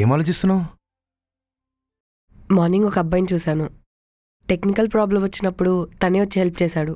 ఏం ఆలోచిస్తున్నావు మార్నింగ్ ఒక అబ్బాయిని చూశాను టెక్నికల్ ప్రాబ్లం వచ్చినప్పుడు తనే వచ్చి హెల్ప్ చేశాడు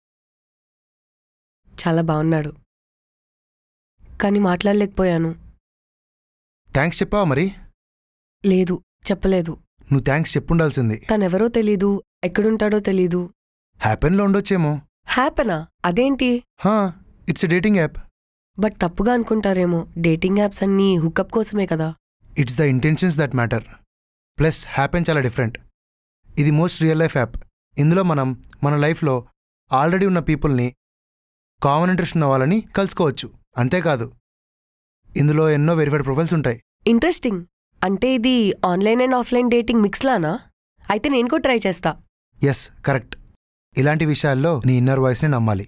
చాలా బాగున్నాడు కానీ మాట్లాడలేకపోయాను థ్యాంక్స్ చెప్పావా మరి లేదు చెప్పలేదు నువ్వు థ్యాంక్స్ చెప్పుండాల్సింది తనెవరో తెలీదు ఎక్కడుంటాడో తెలీదు హ్యాపెన్లో ఉండొచ్చేమో హ్యాపనా అదేంటి హా it's a dating app but తప్పుగా అనుకుంటారేమో డేటింగ్ యాప్స్ అన్నీ హుకప్ కోసమే కదా it's the intentions that matter plus Happn చాలా డిఫరెంట్ ఇది మోస్ట్ రియల్ లైఫ్ యాప్ ఇందులో మనం మన లైఫ్లో ఆల్రెడీ ఉన్న పీపుల్ని కామన్ ఇంట్రెస్ట్ ఉన్న వాళ్ళని కలుసుకోవచ్చు అంతేకాదు ఇందులో ఎన్నో వెరిఫైడ్ ప్రొఫైల్స్ ఉంటాయి ఇంట్రెస్టింగ్ అంటే ఇది ఆన్లైన్ అండ్ ఆఫ్లైన్ డేటింగ్ మిక్స్లానా అయితే నేను కూడా ట్రై చేస్తా ఎస్ కరెక్ట్ ఇలాంటి విషయాల్లో నీ ఇన్నర్ వాయిస్ని నమ్మాలి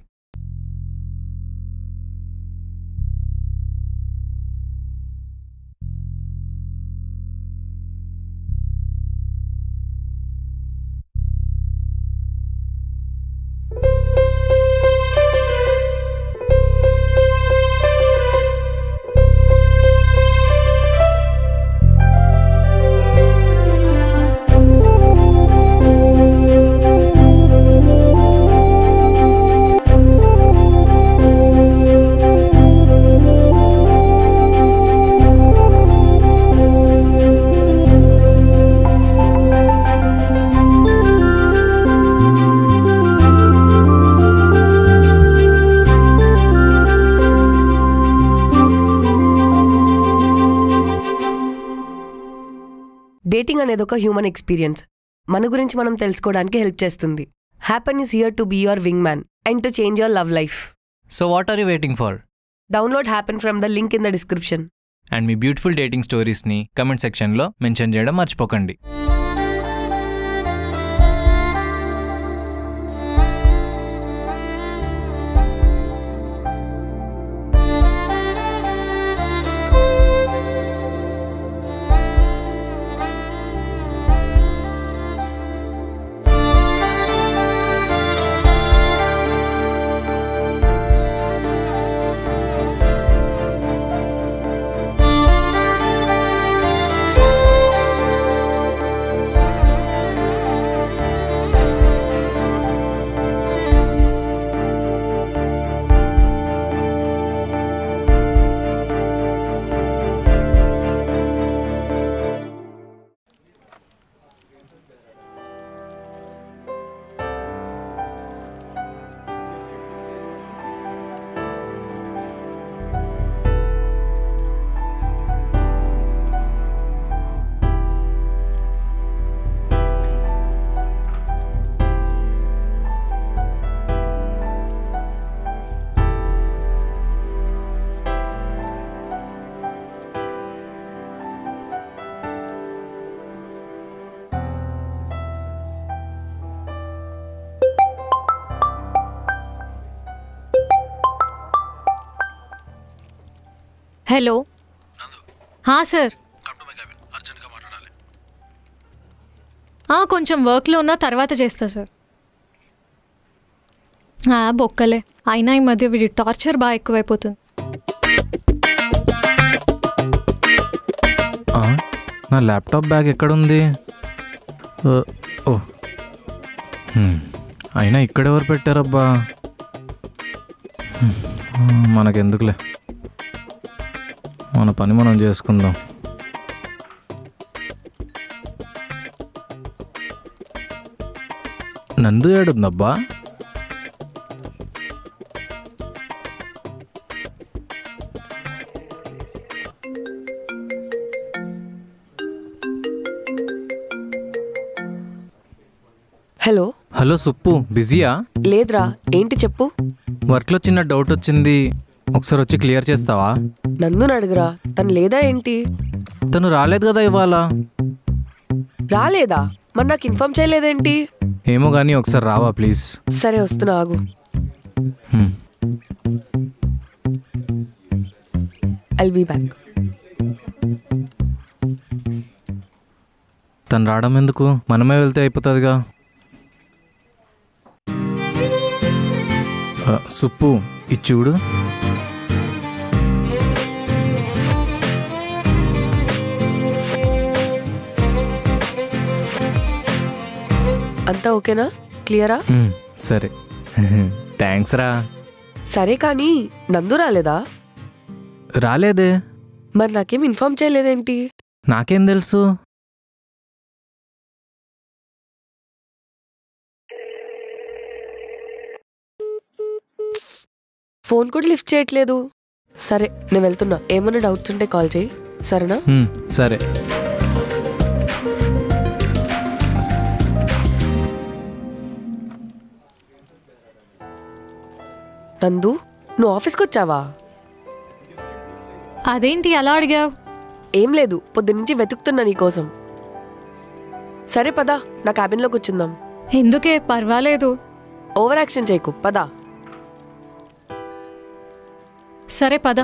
డేటింగ్ అనేది ఒక హ్యూమన్ ఎక్స్పీరియన్స్ మన గురించి మనం తెలుసుకోవడానికి హెల్ప్ చేస్తుంది Happn is here to be your wingman and to change your love life so what are you waiting for download Happn from the link in the description and మీ beautiful dating స్టోరీస్ని comment సెక్షన్లో mention చేయడం మర్చిపోకండి hello హా sir ఆ, కొంచెం వర్క్లో ఉన్నా తర్వాత చేస్తా సార్ ఆ, బొక్కలే అయినా ఈ మధ్య వీడి టార్చర్ బాగా ఎక్కువైపోతుంది ఆ, నా ల్యాప్టాప్ బ్యాగ్ ఎక్కడుంది ఓ, ఓ హ్మ్, అయినా ఇక్కడెవరు పెట్టారబ్బా హ్మ్, ఆ, మనకెందుకులే మన పని మనం చేసుకుందాం నందు ఏడుందబ్బా హలో హలో సుప్పు బిజీయా లేదురా ఏంటి చెప్పు వర్క్లో చిన్న డౌట్ వచ్చింది ఒకసారి వచ్చి క్లియర్ చేస్తావా నన్ను అడుగురా తను లేదా ఏంటి తను రాలేదు కదా ఇవాళ రాలేదా మరి నాకు ఇన్ఫార్మ్ చేయలేదేంటి ఏమో కానీ ఒకసారి రావా ప్లీజ్ సరే వస్తున్నా ఆగు హ్మ్. ఐల్ బీ బ్యాక్ తను రావడం ఎందుకు మనమే వెళ్తే అయిపోతుందిగా ఆ, సుప్పు ఇది చూడు అంతా ఓకేనా క్లియరా మ్, సరే థ్యాంక్స్ రా సరే కానీ నందు రాలేదా రాలేదే మరి నాకేం ఇన్ఫార్మ్ చేయలేదేంటి నాకేం తెలుసు ఫోన్ కూడా లిఫ్ట్ చేయట్లేదు సరే నేను వెళ్తున్నా ఏమైనా డౌట్స్ ఉంటే కాల్ చేయి సరేనా మ్, సరే నందు నువ్వు ఆఫీస్కి వచ్చావా అదేంటి అలా అడిగావు ఏం లేదు పొద్దున్నుంచి వెతుకుతున్నా నీకోసం సరే పదా నా క్యాబిన్లో కూర్చుందాం ఎందుకే పర్వాలేదు ఓవర్ యాక్షన్ చేయకు పదా సరే పద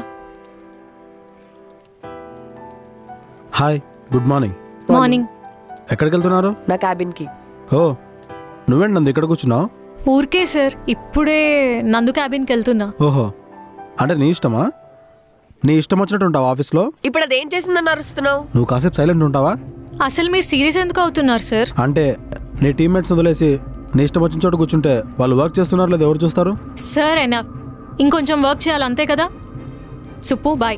హాయ్ గుడ్ మార్నింగ్ మార్నింగ్ ఎక్కడికి వెళ్తున్నారు నా క్యాబిన్కి ఓ నువ్వేంటి నంది ఇక్కడ కూర్చున్నావు ఊరికే సార్ ఇప్పుడే నందు క్యాబిన్కి వెళ్తున్నా ఓహో అంటే నీ ఇష్టమా నీ ఇష్టం వచ్చినట్టు ఉంటావా ఆఫీస్లో ఇప్పుడు అదేం చేసిందని అరుస్తున్నావు నువ్వు కాసేపు సైలెంట్ ఉంటావా అసలు మీరు సీరియస్ ఎందుకు అవుతున్నారు సార్ అంటే నీ టీమ్మేట్స్ వదిలేసి నీ ఇష్టం వచ్చిన చోట కూర్చుంటే వాళ్ళు వర్క్ చేస్తున్నారు లేదా ఎవరు చూస్తారు సార్ ఎనఫ్ ఇంకొంచెం వర్క్ చేయాలి అంతే కదా సుప్పు బాయ్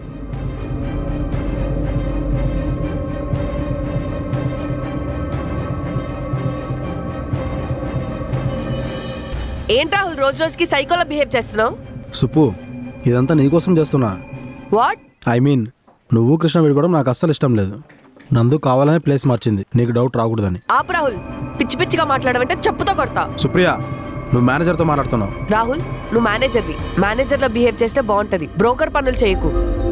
ఏంటి రాహుల్ రోజు రోజుకి సైకోలా బిహేవ్ చేస్తున్నావు సుప్పు ఇదంతా నీకోసం చేస్తున్నా వాట్ ఐ మీన్ నువ్వు కృష్ణ విడిపోవడం నాకు అస్సలు ఇష్టం లేదు నందు కావాలనే ప్లేస్ మార్చింది నీకు డౌట్ రాకూడదని ఆపు రాహుల్ పిచ్చి పిచ్చిగా మాట్లాడమంటే చెప్పుతో కొడతా సుప్రియ నువ్వు మేనేజర్తో మాట్లాడుతున్నావు రాహుల్ నువ్వు మేనేజర్వి మేనేజర్లో బిహేవ్ చేస్తే బాగుంటది బ్రోకర్ పనులు చేయకు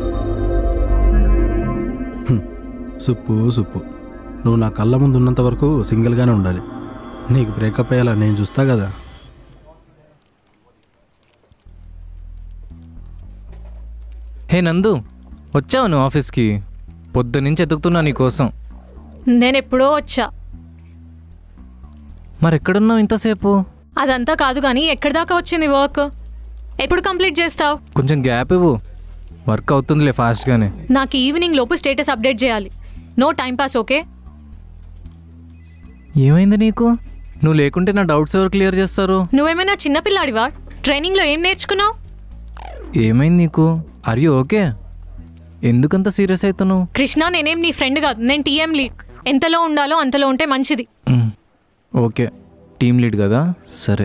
సుప్పు సుప్పు నువ్వు నా కళ్ళ ముందు ఉన్నంత వరకు సింగిల్గానే ఉండాలి నీకు బ్రేకప్ అయ్యేలా నేను చూస్తా కదా హే నందు వచ్చావు నువ్వు ఆఫీస్కి పొద్దున్నుంచి ఎదుగుతున్నా నీకోసం నేను ఎప్పుడో వచ్చా మరి ఎక్కడున్నావు ఇంతసేపు అదంతా కాదు కానీ ఎక్కడి దాకా వచ్చింది వర్క్ ఎప్పుడు కంప్లీట్ చేస్తావు కొంచెం గ్యాప్ ఇవ్వు వర్క్ అవుతుందిలే ఫాస్ట్గానే నాకు ఈవినింగ్ లోపు స్టేటస్ అప్డేట్ చేయాలి నో టైం పాస్ ఓకే ఏమైంది నీకు నువ్వు లేకుంటే నా డౌట్స్ ఎవరు క్లియర్ చేస్తారు నువ్వేమైనా చిన్నపిల్లాడివా ట్రైనింగ్లో ఏం నేర్చుకున్నావు ఏమైంది నీకు అర్ యూ ఓకే ఎందుకంత సీరియస్ అవుతున్నావు కృష్ణ నేనేం నీ ఫ్రెండ్ కాదు నేను టీఎం లీడ్ ఎంతలో ఉండాలో అంతలో ఉంటే మంచిది మ్, ఓకే టీమ్ లీడ్ కదా సరే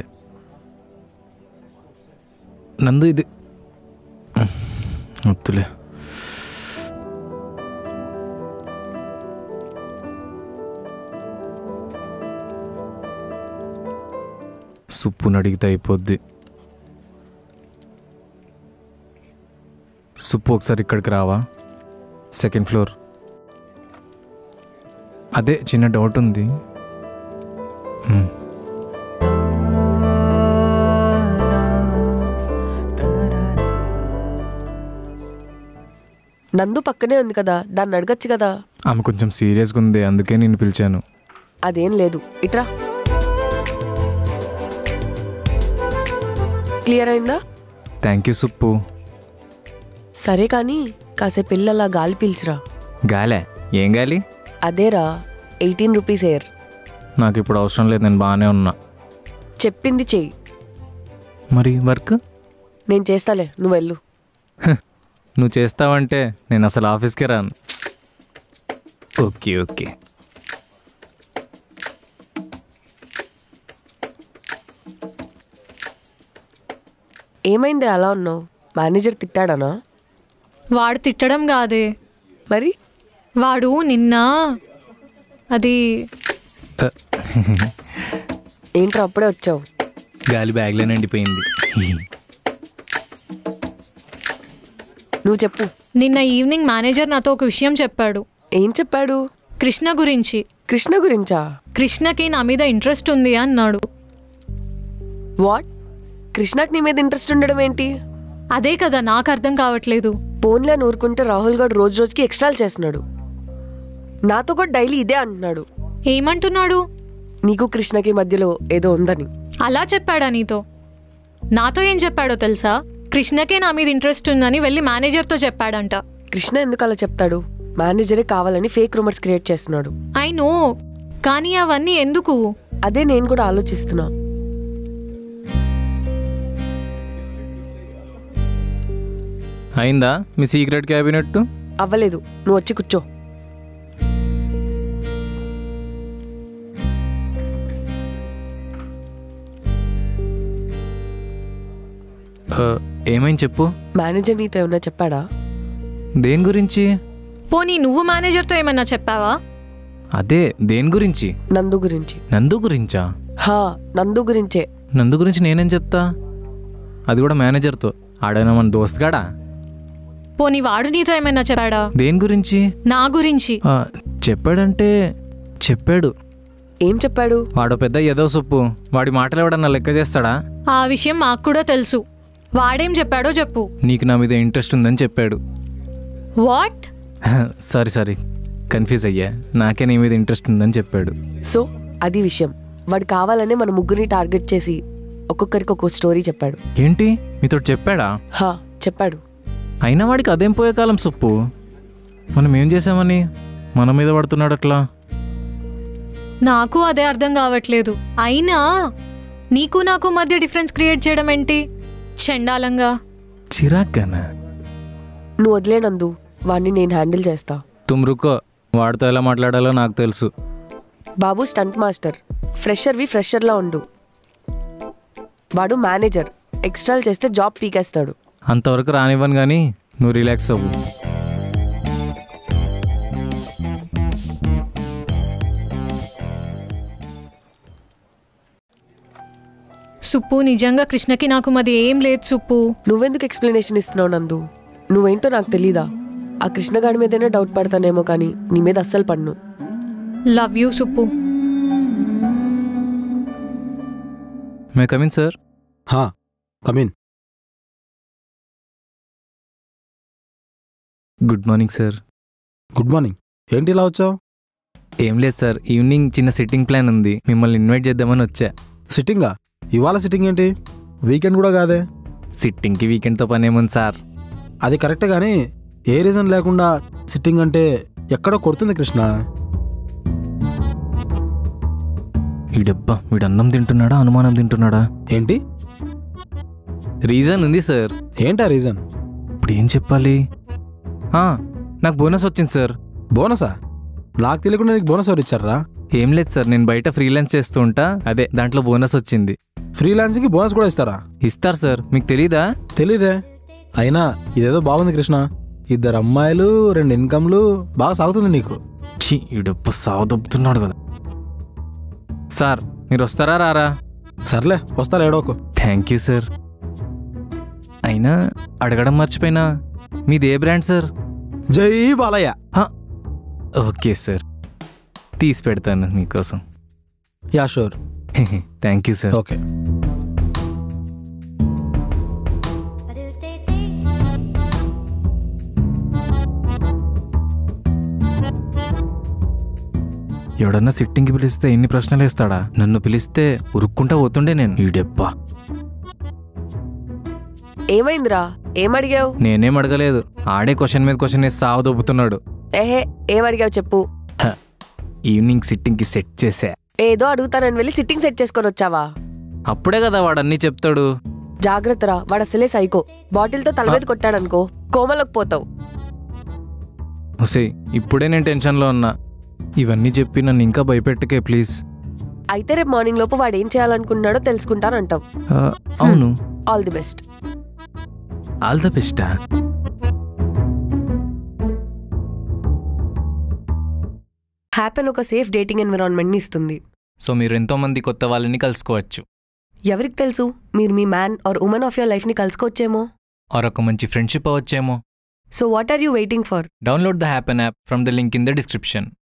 నందు ఇది మ్, వద్దులే సుప్పును అడిగితే అయిపోద్ది సుప్పు ఒకసారి ఇక్కడికి రావా సెకండ్ ఫ్లోర్ అదే చిన్న డౌట్ ఉంది మ్. నందు పక్కనే ఉంది కదా దాన్ని అడగచ్చు కదా ఆమె కొంచెం సీరియస్గా ఉంది అందుకే నేను పిలిచాను అదేం లేదు ఇట్రా క్లియర్ అయిందా థ్యాంక్ యూ సుప్పు సరే కానీ కాసేపు పిల్లలా గాలి పీల్చురా గాలే ఏం గాలి అదేరా ఎయిటీన్ రూపీస్ ఎయిర్ నాకు ఇప్పుడు అవసరం లేదు నేను బాగానే ఉన్నా చెప్పింది చెయ్యి మరి వర్క్ నేను చేస్తాలే నువ్వు వెళ్ళు నువ్వు చేస్తావంటే నేను అసలు ఆఫీస్కే రాను ఓకే ఓకే ఏమైంది అలా ఉన్నావు మేనేజర్ తిట్టాడనా వాడు తిట్టడం కాదే మరి వాడు నిన్న అది ఏంట్రా అప్పుడే వచ్చావు గాలి బ్యాగ్లో నిండిపోయింది నువ్వు చెప్పు నిన్న ఈవినింగ్ మేనేజర్ నాతో ఒక విషయం చెప్పాడు ఏం చెప్పాడు కృష్ణ గురించి కృష్ణ గురించా కృష్ణకి నా మీద ఇంట్రెస్ట్ ఉంది అన్నాడు వాట్ కృష్ణకి నీ మీద ఇంట్రెస్ట్ ఉండడం ఏంటి అదే కదా నాకు అర్థం కావట్లేదు పోన్లే ఊరుకుంటే రాహుల్ గారు రోజు రోజుకి ఎక్స్ట్రాలు చేస్తున్నాడు నాతో కూడా డైలీ ఇదే అంటున్నాడు ఏమంటున్నాడు నీకు కృష్ణకి మధ్యలో ఏదో ఉందని అలా చెప్పాడా నీతో నాతో ఏం చెప్పాడో తెలుసా కృష్ణకే నా మీద ఇంట్రెస్ట్ ఉందని వెళ్ళి మేనేజర్తో చెప్పాడంట కృష్ణ ఎందుకు అలా చెప్తాడు మేనేజరే కావాలని ఫేక్ రూమర్స్ క్రియేట్ చేస్తున్నాడు ఐ నో కానీ అవన్నీ ఎందుకు అదే నేను కూడా ఆలోచిస్తున్నా అయిందా మీ సీక్రెట్ క్యాబినెట్ అవ్వలేదు నువ్వు వచ్చి కూర్చో ఏమైంది చెప్పు మేనేజర్ నీతో ఏమన్నా చెప్పాడా దేని గురించి పోనీ నువ్వు మేనేజర్తో ఏమన్నా చెప్పావా అదే దేని గురించి నందు గురించి నందు గురించా హా నందు గురించే నందు గురించి నేనేం చెప్తా అది కూడా మేనేజర్తో ఆడైనా మన దోస్త్ కాడా పోనీ వాడు నీతో ఏమైనా చెప్పాడా దేని గురించి నా గురించి ఆ, చెప్పాడంటే చెప్పాడు ఏం చెప్పాడు వాడు పెద్ద ఏదో సొప్పు వాడి మాటలు ఎవడన్నా లెక్క చేస్తాడా ఆ విషయం మాకు కూడా తెలుసు వాడేం చెప్పాడో చెప్పు నీకు నా మీద ఇంట్రెస్ట్ ఉందని చెప్పాడు వాట్ సారీ సారీ కన్ఫ్యూజ్ అయ్యా నాకే నీ మీద ఇంట్రెస్ట్ ఉందని చెప్పాడు సో అది విషయం వాడు కావాలనే మన ముగ్గురిని టార్గెట్ చేసి ఒక్కొక్కరికి ఒక్కో స్టోరీ చెప్పాడు ఏంటి మీతో చెప్పాడా హా చెప్పాడు అయినా వాడికి అదేం పోయే కాలం సొప్పు మనం ఏం చేసామని మన మీద పడుతున్నాడు అట్లా నాకు అదే అర్థం కావట్లేదు అయినా నీకు నాకు మధ్య డిఫరెన్స్ క్రియేట్ చేయడం ఏంటి చండాలంగా చిరాగ్గానా నువ్వు వదిలే నందు వాడిని నేను హ్యాండిల్ చేస్తా తుమ్రుకో వాడితో ఎలా మాట్లాడాలో నాకు తెలుసు బాబు స్టంట్ మాస్టర్ ఫ్రెషర్వి ఫ్రెషర్లా ఉండు వాడు మేనేజర్ ఎక్స్ట్రాలు చేస్తే జాబ్ పీకేస్తాడు అంతవరకు రానివ్వను కానీ నువ్వు రిలాక్స్ అవ్వు సుప్పు నిజంగా కృష్ణకి నాకు మధ్య ఏం లేదు సుప్పు నువ్వెందుకు ఎక్స్ప్లెనేషన్ ఇస్తున్నావు నందు నువ్వేంటో నాకు తెలీదా ఆ కృష్ణగాడి మీదనే డౌట్ పడతానేమో కానీ నీ మీద అస్సలు పన్ను లవ్ యూ సుప్పు మే కమిన్ సార్ హా come in good morning sir good morning ఏంటి ఇలా వచ్చావు ఏం లేదు సార్ ఈవినింగ్ చిన్న సిట్టింగ్ ప్లాన్ ఉంది మిమ్మల్ని ఇన్వైట్ చేద్దామని వచ్చా సిట్టింగా ఇవాళ సిట్టింగ్ ఏంటి వీకెండ్ కూడా కాదే సిట్టింగ్కి వీకెండ్తో పని ఏముంది సార్ అది కరెక్టే కానీ ఏ రీజన్ లేకుండా సిట్టింగ్ అంటే ఎక్కడో కొడుతుంది కృష్ణ ఈ డబ్బా వీడు అన్నం తింటున్నాడా అనుమానం తింటున్నాడా ఏంటి రీజన్ ఉంది సార్ ఏంటా రీజన్ ఇప్పుడు ఏం చెప్పాలి ఆ, నాకు బోనస్ వచ్చింది సార్ బోనసా నాకు తెలియకుండా నీకు బోనస్ ఎవరు ఇచ్చారా ఏం లేదు సార్ నేను బయట ఫ్రీలాన్స్ చేస్తూ ఉంటా అదే దాంట్లో బోనస్ వచ్చింది ఫ్రీలాన్సింగ్కి బోనస్ కూడా ఇస్తారా ఇస్తారు సార్ మీకు తెలీదా తెలీదే అయినా ఇదేదో బాగుంది కృష్ణ ఇద్దరు అమ్మాయిలు రెండు ఇన్కమ్లు బాగా సాగుతుంది నీకు ఛీ ఈ డబ్బు సావదొబ్బుతున్నాడు కదా సార్ మీరు వస్తారా రారా సర్లే వస్తా ఏడోకు థ్యాంక్ యూ సార్ అయినా అడగడం మర్చిపోయినా మీది ఏ బ్రాండ్ సార్ జై బాలయ్య ఓకే సార్ తీసి పెడతాను మీకోసం yeah sure thank you sir okay ఎవడన్నా సిట్టింగ్కి పిలిస్తే ఎన్ని ప్రశ్నలు వేస్తాడా నన్ను పిలిస్తే ఉరుక్కుంటా పోతుండే నేను ఈ డబ్బా ఏమైందిరా ఏం అడిగావు నేనేం అడగలేదు ఆడే క్వశ్చన్ మీద క్వశ్చన్ వేసి సావ దొబ్బుతున్నాడు ఏహే ఏం అడిగావు చెప్పు ఈవినింగ్ సిట్టింగ్కి సెట్ చేసా ఏదో అడుగుతానని వెళ్ళి సిట్టింగ్ సెట్ చేసుకొని వచ్చావా అప్పుడే కదా వాడు అన్నీ చెప్తాడు జాగ్రత్తరా వాడు అసలే సైకో బాటిల్తో తల మీద కొట్టాడనుకో కోమలోకి పోతావు ఒసే ఇప్పుడే నేను టెన్షన్లో ఉన్నా ఇవన్నీ చెప్పి నన్ను ఇంకా భయపెట్టకే ప్లీజ్ అయితే రేపు మార్నింగ్ లోపు వాడు ఏం చేయాలనుకుంటున్నాడో తెలుసుకుంటానంటావు ఆ, అవును all the best all the బెస్టా హ్యాపెన్ ఒక సేఫ్ డేటింగ్ ఎన్విరాన్మెంట్ని ఇస్తుంది సో మీరు ఎంతోమంది కొత్త వాళ్ళని కలుసుకోవచ్చు ఎవరికి తెలుసు మీరు మీ man or women of your లైఫ్ని కలుసుకోవచ్చేమో ఆర్ ఒక మంచి ఫ్రెండ్షిప్ అవ్వచ్చేమో so what are you waiting for download the Happn app from the link in the description